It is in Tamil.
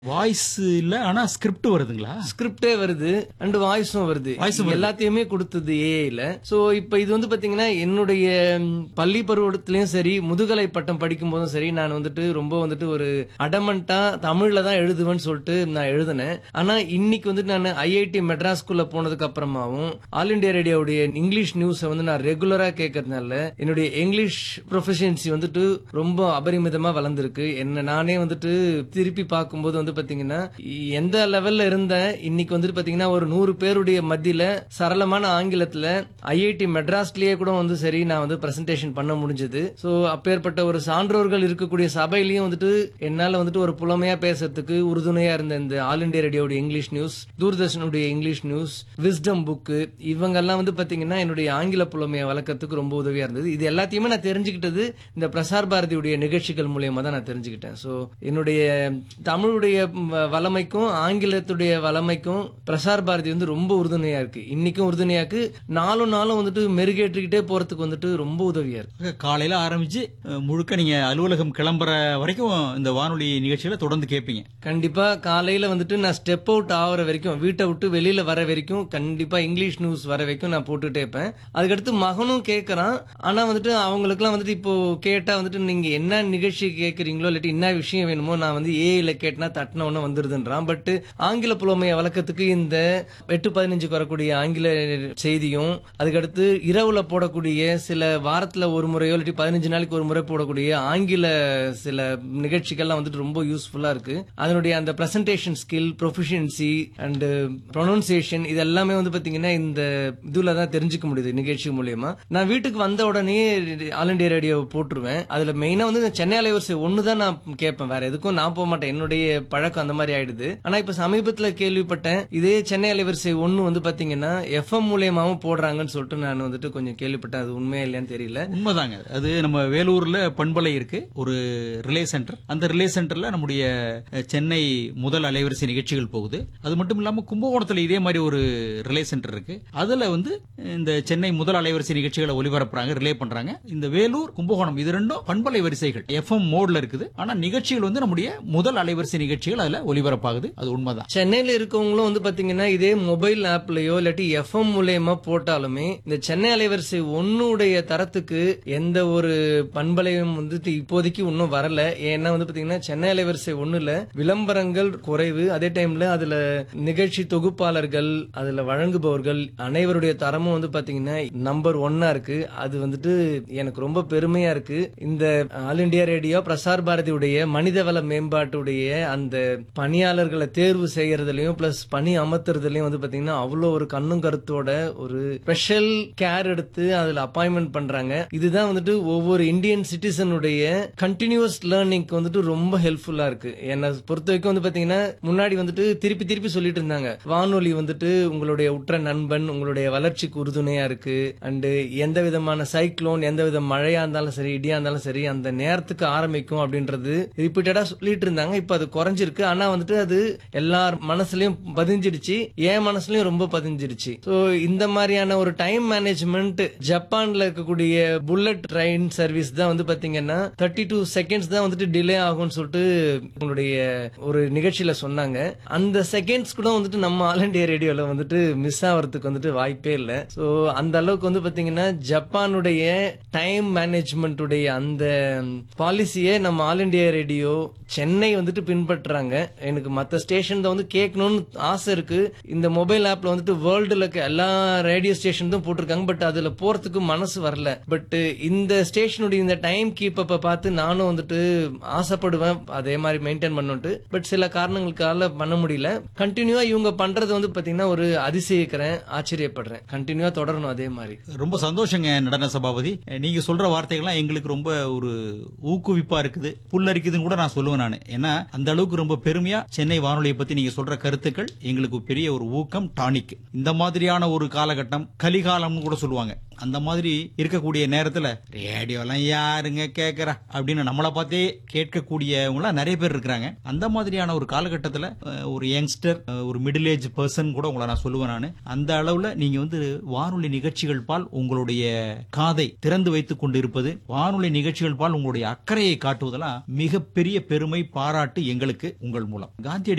வாய்ஸ் இல்ல ஆனா ஸ்கிரிப்ட் வருதுங்களா ஸ்கிரிப்டே வருது அண்ட் வாய்ஸும் வருது Voice உம் வருது. எல்லாத்தையுமே கொடுத்தது ஏஐல சோ இப்போ இது வந்து பாத்தீங்கன்னா என்னுடைய ம், பள்ளி பருவத்திலயும் சரி முதுகலை பட்டம் படிக்கும் போதும் சரி நான் வந்துட்டு ரொம்ப வந்துட்டு ஒரு அடமண்டா தமிழ்ல தான் எழுதுவேன்னு சொல்லிட்டு நான் எழுதினேன் ஆனா இன்னைக்கு வந்துட்டு நான் ஐஐடி மெட்ராஸ்குள்ள போனதுக்கு அப்புறமாவும் ஆல் இண்டியா ரேடியோவுடைய இங்கிலீஷ் நியூஸை வந்து நான் ரெகுலரா கேட்கறதுனால என்னுடைய இங்கிலீஷ் ப்ரொஃபஷன்சி வந்துட்டு ரொம்ப அபரிமிதமா வளர்ந்துருக்கு என்ன நானே வந்துட்டு திருப்பி பார்க்கும்போது வந்து பாத்தீங்கன்னா எந்த லெவல்ல இருந்தேன் இன்னைக்கு வந்துட்டு பாத்தீங்கன்னா ஒரு நூறு பேருடைய மத்தியில சரளமான ஆங்கிலத்துல ஐஐடி மெட்ராஸ்லயே கூட வந்து சரி நான் வந்து பிரசன்டேஷன் பண்ண முடிஞ்சது சோ அப்பேற்பட்ட ஒரு சான்றோர்கள் இருக்கக்கூடிய சபையிலயும் வந்துட்டு என்னால வந்துட்டு ஒரு புலமையா பேசுறதுக்கு உறுதுணையா இருந்த இந்த ஆல் இண்டியா ரேடியோடைய இங்கிலீஷ் நியூஸ் தூர்தர்ஷனுடைய இங்கிலீஷ் நியூஸ் விஸ்டம் புக்கு இவங்கெல்லாம் வந்து பாத்தீங்கன்னா என்னுடைய ஆங்கில புலமையை வளர்க்கறதுக்கு ரொம்ப உதவியா இருந்தது இது எல்லாத்தையுமே நான் தெரிஞ்சுக்கிட்டது இந்த பிரசார் பாரதியுடைய நிகழ்ச்சிகள் மூலியமா தான் நான் தெரிஞ்சுக்கிட்டேன் சோ என்னுடைய தமிழுடைய வ- வளமைக்கும் ஆங்கிலத்துடைய வளமைக்கும் பிரசார் பாரதி வந்து ரொம்ப உறுதுணையா இருக்கு இன்னைக்கும் உறுதுணையா இருக்கு நாளும் நாளும் வந்துட்டு மெருகேற்றிக்கிட்டே போறதுக்கு வந்துட்டு ரொம்ப உதவியா இருக்கு காலையில ஆரம்பிச்சு அஹ், முழுக்க நீங்க அலுவலகம் கிளம்புற வரைக்கும் இந்த வானொலி நிகழ்ச்சிகளை தொடர்ந்து கேட்பீங்க கண்டிப்பா காலையில வந்துட்டு நான் ஸ்டெப் அவுட் ஆகுற வரைக்கும் வீட்டை விட்டு வெளியில வர வரைக்கும் கண்டிப்பா இங்கிலீஷ் நியூஸ் வர வரைக்கும் நான் போட்டுட்டே இருப்பேன் அதுக்கடுத்து மகனும் கேட்கறான் ஆனா வந்துட்டு அவங்களுக்குலாம் வந்துட்டு இப்போ கேட்டா வந்துட்டு நீங்க என்ன நிகழ்ச்சி கேட்கறீங்களோ இல்லாட்டி என்ன விஷயம் வேணுமோ நான் வந்து ஏஐல கேட்டனா தட்டின உடனே வந்துருதுன்றான் பட் ஆங்கில புலமையை வளர்க்கறதுக்கு இந்த எட்டு பதினஞ்சுக்கு வரக்கூடிய ஆங்கில செய்தியும் அதுக்கடுத்து இரவுல போடக்கூடிய சில வாரத்துல ஒரு முறையோ இல்லாட்டி பதினஞ்சு நாளைக்கு ஒரு முறை போடக்கூடிய ஆங்கில சில நிகழ்ச்சிகள்லாம் வந்துட்டு ரொம்ப யூஸ்ஃபுல்லா இருக்கு அதனுடைய அந்த presentation skill proficiency and pronunciation இது எல்லாமே வந்து பாத்தீங்கன்னா இந்த இதுல தான் தெரிஞ்சுக்க முடியுது நிகழ்ச்சி மூலியமா நான் வீட்டுக்கு வந்த உடனே ஆல் இண்டியா ரேடியோ போட்டுருவேன் அதுல மெயினா வந்து இந்த சென்னை அலைவரிசை ஒன்னு தான் நான் கேட்பேன் வேற எதுக்கும் நான் போக மாட்டேன் என்னுடைய பழக்கம் அந்த மாதிரி ஆயிடுது ஆனா இப்ப சமீபத்துல கேள்விப்பட்டேன் இதே சென்னை அலைவரிசை ஒன்னு வந்து பாத்தீங்கன்னா எஃப்எம் மூலியமாவும் போடுறாங்கன்னு சொல்லிட்டு நான் வந்துட்டு கொஞ்சம் கேள்விப்பட்டேன் அது உண்மையா இல்லையான்னு தெரியல உண்மைதாங்க அது நம்ம வேலூர்ல பண்பலை இருக்கு ஒரு ரிலே சென்டர் அந்த ரிலே சென்டர்ல நம்முடைய அஹ், சென்னை முதல் அலைவரிசை நிகழ்ச்சிகள் போகுது அது மட்டும் இல்லாம கும்பகோணத்துல இதே மாதிரி ஒரு ரிலே சென்டர் இருக்கு அதுல வந்து இந்த சென்னை முதல் அலைவரிசை நிகழ்ச்சிகளை ஒலிபரப்புறாங்க ரிலே பண்றாங்க இந்த வேலூர் கும்பகோணம் இது ரெண்டும் பண்பலை வரிசைகள் எஃப்எம் மோட்ல இருக்குது ஆனா நிகழ்ச்சிகள் வந்து நம்முடைய முதல் அலைவரிசை நிகழ்ச்சிகள் அதுல ஒலிபரப்பாகுது அது உண்மைதான் சென்னையில இருக்கவங்களும் வந்து பாத்தீங்கன்னா இதே மொபைல் ஆப்லயோ இல்லாட்டி எஃப்எம் மூலியமா போட்டாலுமே இந்த சென்னை அலைவரிசை ஒன்னுடைய தரத்துக்கு எந்த ஒரு பண்பலையும் வந்துட்டு இப்போதைக்கு இன்னும் வரல ஏன்னா வந்து பாத்தீங்கன்னா சென்னை அலைவரிசை ஒண்ணுல விளம்பரங்கள் குறைவு அதே டைம்ல அதுல நிகழ்ச்சி தொகுப்பாளர்கள் அதுல வழங்குபவர்கள் அனைவருடைய தரமும் வந்து பாத்தீங்கன்னா நம்பர் ஒன்னா இருக்கு அது வந்துட்டு எனக்கு ரொம்ப பெருமையா இருக்கு இந்த ஆல் இண்டியா ரேடியோ பிரசார் பாரதியுடைய மனிதவள மேம்பாட்டுடைய அந்த பணியாளர்களை தேர்வு செய்யறதுலயும் பிளஸ் பணி அமர்த்துறதுலயும் வந்து பாத்தீங்கன்னா அவ்வளவு ஒரு கண்ணும் கருத்தோட ஒரு ஸ்பெஷல் கேர் எடுத்து அதுல அப்பாயின்மெண்ட் பண்றாங்க இதுதான் வந்துட்டு ஒவ்வொரு இந்தியன் சிட்டிசனுடைய கண்டினியூஸ் லேர்னிங்க்கு வந்துட்டு ரொம்ப ஹெல்ப்ஃபுல்லா இருக்கு என்னை பொறுத்த வரைக்கும் வந்து பாத்தீங்கன்னா முன்னாடி வந்துட்டு திருப்பி திருப்பி சொல்லிட்டு இருந்தாங்க வானொலி வந்துட்டு உங்களுடைய உற்ற நண்பன் உங்களுடைய வளர்ச்சிக்கு உறுதுணையா இருக்கு அண்ட் எந்த விதமான சைக்ளோன் எந்த வித மழையா இருந்தாலும் சரி இடியா இருந்தாலும் சரி அந்த நேரத்துக்கு ஆரம்பிக்கும் அப்படின்றது ரிப்பீட்டடா சொல்லிட்டு இருந்தாங்க இப்ப அது குறைஞ்சிருக்கு ஆனா வந்துட்டு அது எல்லார் மனசுலயும் பதிஞ்சிடுச்சு என் மனசுலயும் ரொம்ப பதிஞ்சிடுச்சு சோ இந்த மாதிரியான ஒரு டைம் மேனேஜ்மெண்ட் ஜப்பான்ல இருக்கக்கூடிய புல்லட் ட்ரெயின் சர்வீஸ் தான் வந்து பாத்தீங்கன்னா தேர்ட்டி டூ செகண்ட்ஸ் தான் வந்துட்டு டிலே ஆகும்னு சொல்லிட்டு உங்களுடைய ஒரு நிகழ்ச்சியில சொன்னாங்க அந்த செகண்ட்ஸ் கூட வந்துட்டு நம்ம ஆல் இண்டியா ரேடியோல வந்துட்டு மிஸ் ஆகிறதுக்கு வந்துட்டு வாய்ப்பே இல்லை சோ அந்த அளவுக்கு வந்து பாத்தீங்கன்னா ஜப்பானுடைய டைம் மேனேஜ்மெண்ட் உடைய அந்த பாலிசியை நம்ம ஆல் இண்டியா ரேடியோ சென்னை வந்துட்டு பின்பற்றுறாங்க எனக்கு மத்த ஸ்டேஷன் தான் வந்து கேட்கணும்னு ஆசை இருக்கு இந்த மொபைல் ஆப்ல வந்துட்டு வேர்ல்டுல இருக்க எல்லா ரேடியோ ஸ்டேஷன் தான் போட்டிருக்காங்க பட் அதுல போறதுக்கு மனசு வரல பட் இந்த ஸ்டேஷனுடைய இந்த டைம் கீப் அப்ப பார்த்து நானும் வந்துட்டு ஆசைப்படுவேன் அதே மாதிரி மெயின்டைன் பண்ணுட்டு பட் சில காரணங்களுக்கால பண்ண முடியல கண்டினியூவா இவங்க பண்றது வந்து பாத்தீங்கன்னா ஒரு அதிசயிக்கிறேன் ஆச்சரியப்படுறேன் கண்டினியூவா தொடரணும் அதே மாதிரி ரொம்ப சந்தோஷங்க நடன சபாபதி நீங்க சொல்ற வார்த்தைகள்லாம் எங்களுக்கு ரொம்ப ஒரு ஊக்குவிப்பா இருக்குது புல்லரிக்குதுன்னு கூட நான் சொல்லுவேன் நான் ஏன்னா அந்த அளவுக்கு ரொம்ப பெருமையா சென்னை வானொலியை பத்தி நீங்க சொல்ற கருத்துக்கள் எங்களுக்கு பெரிய ஒரு ஊக்கம் டானிக் இந்த மாதிரியான ஒரு காலகட்டம் கலிகாலம்னு கூட சொல்லுவாங்க அந்த மாதிரி இருக்கக்கூடிய நேரத்துல ரேடியோலாம் யாருங்க கேக்குறா அப்படின்னு நம்மளை பார்த்தே கேட்கக்கூடியவங்களாம் நிறைய பேர் இருக்கிறாங்க அந்த மாதிரியான ஒரு காலகட்டத்துல அஹ், ஒரு யங்ஸ்டர் ஒரு மிடில் ஏஜ் பர்சன் கூட உங்களை நான் சொல்லுவேன் நான் அந்த அளவுல நீங்க வந்து வானொலி நிகழ்ச்சிகள் பால் உங்களுடைய காதை திறந்து வைத்துக் கொண்டு இருப்பது வானொலி நிகழ்ச்சிகள் பால் உங்களுடைய அக்கறையை காட்டுவதெல்லாம் மிகப்பெரிய பெருமை பாராட்டு எங்களுக்கு உங்கள் மூலம் காந்தியடி